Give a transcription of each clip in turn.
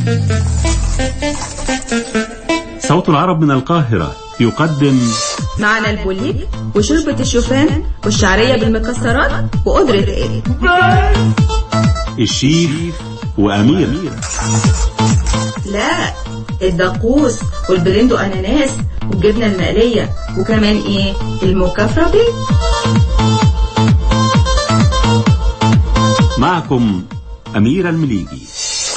صوت العرب من القاهرة يقدم معنا البوليك وشوربة الشوفان والشعرية بالمكسرات وقدرة ايه الشيف وأمير لا الدقوس والبلندو اناناس والجبنة المقلية وكمان ايه المكفرة بيه معكم أميرة المليجي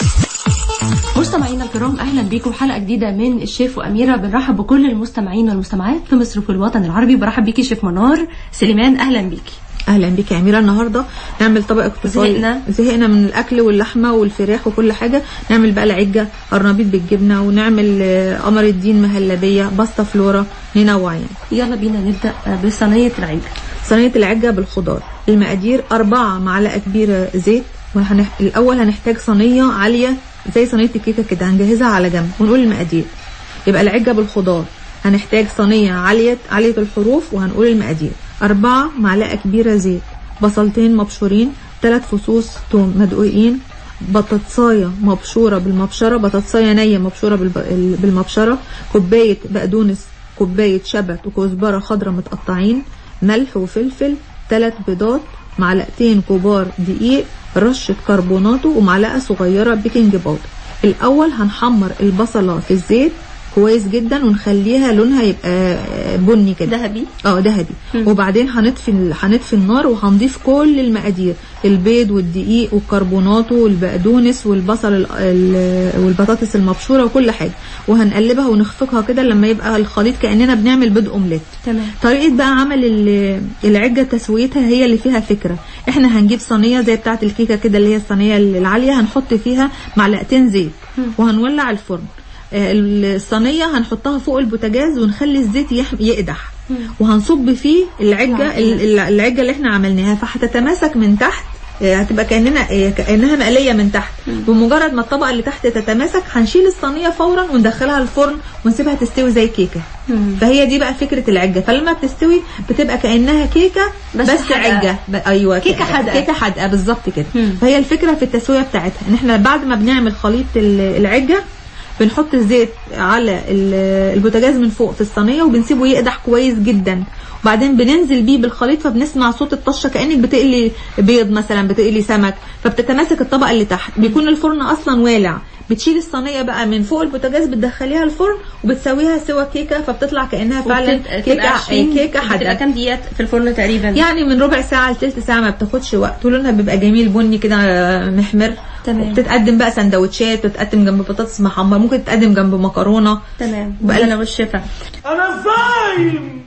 مستمعينا الكرام اهلا بيكم حلقه جديده من الشيف واميره بنرحب بكل المستمعين والمستمعات في مصر وفي الوطن العربي برحب بيكي شيف منار سليمان اهلا بيكي اهلا بك يا اميره النهارده نعمل طبق اقتصادي زهقنا. زهقنا من الاكل واللحمه والفراخ وكل حاجه نعمل بقى العجه قرنبيط بالجبنه ونعمل آه، قمر الدين مهلبيه باستا فلورا ننوع يعني يلا بينا نبدا بصينيه العجه صينيه العجه بالخضار المقادير أربعة معلقه كبيره زيت وهنح... الاول هنحتاج صينيه عاليه زي صينيه الكيكه كده هنجهزها على جنب ونقول المقادير يبقى العجه بالخضار هنحتاج صينيه عاليه عاليه الحروف وهنقول المقادير أربعة معلقه كبيره زيت بصلتين مبشورين ثلاث فصوص توم مدقوقين بطاطسايه مبشوره بالمبشره بطاطسايه نيه مبشوره بالب- بالمبشره كوبايه بقدونس كوبايه شبت وكزبره خضراء متقطعين ملح وفلفل ثلاث بيضات معلقتين كبار دقيق رشه كربوناتو ومعلقه صغيره بيكنج باودر الاول هنحمر البصله في الزيت كويس جدا ونخليها لونها يبقى بني كده ذهبي اه دهبي وبعدين هنطفي ال- هنطفي النار وهنضيف كل المقادير البيض والدقيق والكربوناتو والبقدونس والبصل ال- ال- والبطاطس المبشوره وكل حاجه وهنقلبها ونخفقها كده لما يبقى الخليط كاننا بنعمل بيض اومليت تمام طريقه بقى عمل ال- العجه تسويتها هي اللي فيها فكره احنا هنجيب صينيه زي بتاعه الكيكه كده اللي هي الصينيه العاليه هنحط فيها معلقتين زيت وهنولع الفرن آه، الصينيه هنحطها فوق البوتاجاز ونخلي الزيت يح- يقدح وهنصب فيه العجه ال- ال- العجه اللي احنا عملناها فهتتماسك من تحت آه، هتبقى كاننا آه، كانها مقليه من تحت بمجرد ما الطبقه اللي تحت تتماسك هنشيل الصينيه فورا وندخلها الفرن ونسيبها تستوي زي كيكه فهي دي بقى فكره العجه فلما بتستوي بتبقى كانها كيكه بس بس, حادقة. عجه ب- ايوه كيكة حادقة. كيكه حادقه بالظبط كده مم. فهي الفكره في التسويه بتاعتها ان احنا بعد ما بنعمل خليط ال- العجه بنحط الزيت على ال- البوتاجاز من فوق في الصينيه وبنسيبه يقدح كويس جدا وبعدين بننزل بيه بالخليط فبنسمع صوت الطشه كانك بتقلي بيض مثلا بتقلي سمك فبتتماسك الطبقه اللي تحت بيكون الفرن اصلا والع بتشيل الصينيه بقى من فوق البوتاجاز بتدخليها الفرن وبتسويها سوا كيكه فبتطلع كانها فعلا وبتبقى- كيكه تبقى عشرين- كيكه بتبقى حادقه كام دقيقه في الفرن تقريبا يعني من ربع ساعة لتلت ساعة ما بتاخدش وقت ولونها بيبقى جميل بني كده آه، محمر تمام. بتتقدم بقى سندوتشات بتتقدم جنب بطاطس محمر ممكن تتقدم جنب مكرونة تمام بقى انا والشفا انا صايم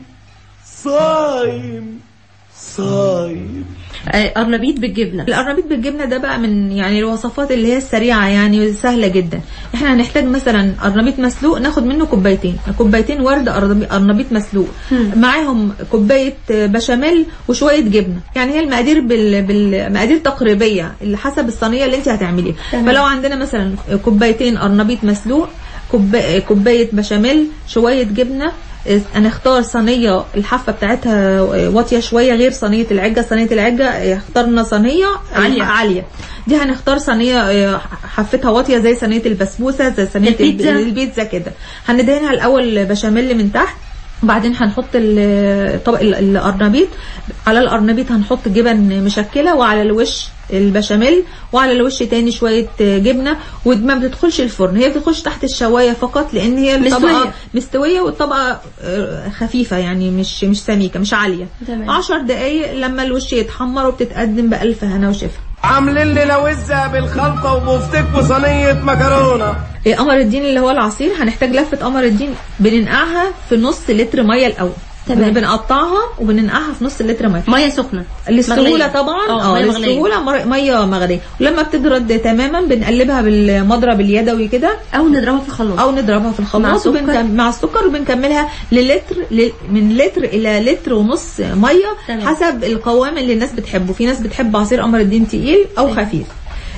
صايم صايم آه، قرنبيط بالجبنه القرنبيط بالجبنة ده بقى من يعني الوصفات اللي هي السريعة يعني سهلة جدا احنا هنحتاج مثلا قرنبيط مسلوق ناخد منه كوبايتين كوبايتين ورد قرنبي- قرنبيط مسلوق معاهم كوباية بشاميل وشوية جبنة يعني هي المقادير بال... بالمقادير تقريبية اللي حسب الصينية اللي انت هتعمليها تمام. فلو عندنا مثلا كوبايتين قرنبيط مسلوق كوبا- كوباية بشاميل شوية جبنة هنختار صينية الحافة بتاعتها واطية شوية غير صينية العجة صينية العجة اخترنا صينية عالية. عالية دي هنختار صينية آه، حفتها واطية زي صينية البسبوسة زي صينية البيتزا. الب- البيتزا كده هندهنها الأول بشاميل من تحت وبعدين هنحط ال- طبق ال- القرنبيط على القرنبيط هنحط جبن مشكلة وعلى الوش البشاميل وعلى الوش تاني شوية جبنة وما بتدخلش الفرن هي بتخش تحت الشواية فقط لأن هي الطبقة مستوية. مستوية والطبقة آه، خفيفة يعني مش مش سميكة مش عالية تمام. عشر دقايق لما الوش يتحمر وبتتقدم بألف هنا وشفا عاملين لنا وزة بالخلطة وبفتك وصينية مكرونة إيه، قمر الدين اللي هو العصير هنحتاج لفة قمر الدين بننقعها في نص لتر مية الأول تمام. بنقطعها وبننقعها في نص لتر مية ميه سخنه للسهولة مغلية. طبعا اه ميه مغليه للسهولة مر- مية مغلية ولما بتبرد تماما بنقلبها بالمضرب اليدوي كده او نضربها في الخلاط او نضربها في مع الخلاط السكر؟ وبنكم... مع السكر وبنكملها للتر ل... من لتر الى لتر ونص ميه تمام. حسب القوام اللي الناس بتحبه في ناس بتحب عصير قمر الدين تقيل او خفيف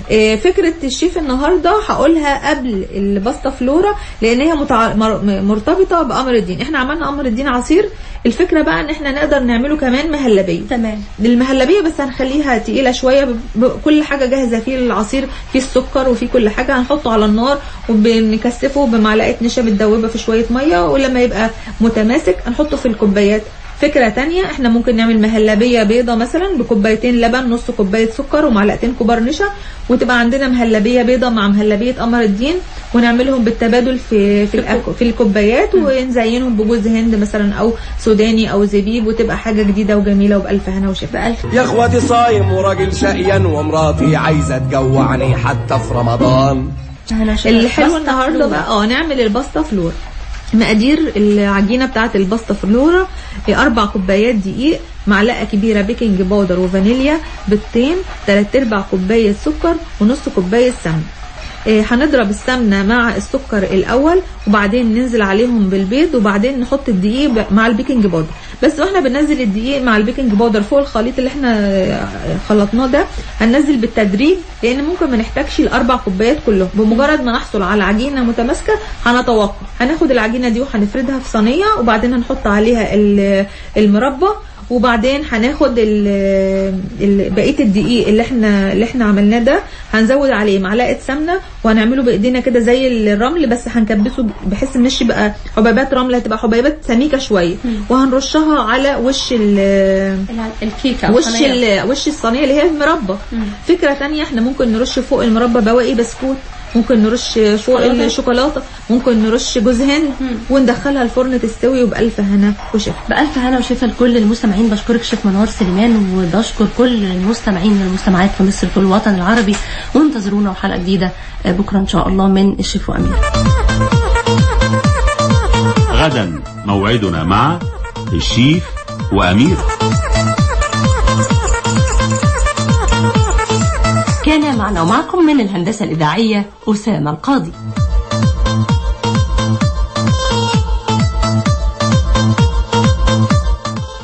آه، فكرة الشيف النهاردة هقولها قبل الباستا فلورا لان هي متع... مر- م- مرتبطة بأمر الدين احنا عملنا أمر الدين عصير الفكرة بقى ان احنا نقدر نعمله كمان مهلبية تمام المهلبية بس هنخليها تقيلة شوية ب- ب- كل حاجة جاهزة فيه العصير فيه السكر وفيه كل حاجة هنحطه على النار وبنكثفه بمعلقة نشا متدوبة في شوية مية ولما يبقى متماسك هنحطه في الكوبايات فكرة تانية احنا ممكن نعمل مهلبية بيضة مثلا بكوبايتين لبن نص كوباية سكر ومعلقتين كبار نشا وتبقى عندنا مهلبية بيضة مع مهلبية قمر الدين ونعملهم بالتبادل في في, الأكو في الكوبايات ونزينهم بجوز هند مثلا او سوداني او زبيب وتبقى حاجة جديدة وجميلة وبألف هنا وشفا بألف يا اخواتي صايم وراجل شقيان ومراتي عايزه تجوعني حتى في رمضان أنا شايفة الحلو باستا النهارده فلورا. بقى اه نعمل الباستا فلور مقادير العجينه بتاعه الباستا فلورا هي اربع كوبايات دقيق معلقه كبيره بيكنج باودر وفانيليا بيضتين تلات ارباع كوبايه سكر ونص كوبايه سمنه إيه، هنضرب السمنه مع السكر الاول وبعدين ننزل عليهم بالبيض وبعدين نحط الدقيق ب- مع البيكنج باودر بس واحنا بننزل الدقيق مع البيكنج باودر فوق الخليط اللي احنا آه، خلطناه ده هننزل بالتدريج لان ممكن ما نحتاجش الاربع كوبايات كلهم بمجرد ما نحصل على عجينه متماسكه هنتوقف هناخد العجينه دي وهنفردها في صينيه وبعدين هنحط عليها ال- المربى وبعدين هناخد ال- ال- بقيه الدقيق اللي احنا اللي احنا عملناه ده هنزود عليه معلقه سمنه وهنعمله بايدينا كده زي الرمل بس هنكبسه بحيث مش يبقى حبيبات رمل هتبقى حبيبات سميكه شويه وهنرشها على وش ال الع- الكيكة أو وش الصينية. ال- وش الصينيه اللي هي المربى فكره تانية احنا ممكن نرش فوق المربى بواقي بسكوت ممكن نرش فوق شوكولاتة. الشوكولاته ممكن نرش جوز هند وندخلها الفرن تستوي وبألف هنا وشفا بألف هنا وشفا لكل المستمعين بشكرك شيف منار سليمان وبشكر كل المستمعين والمستمعات في مصر في الوطن العربي وانتظرونا وحلقة جديدة آه، بكرة إن شاء الله من الشيف وأمير غدا موعدنا مع الشيف وأمير كان معنا ومعكم من الهندسة الإذاعية أسامة القاضي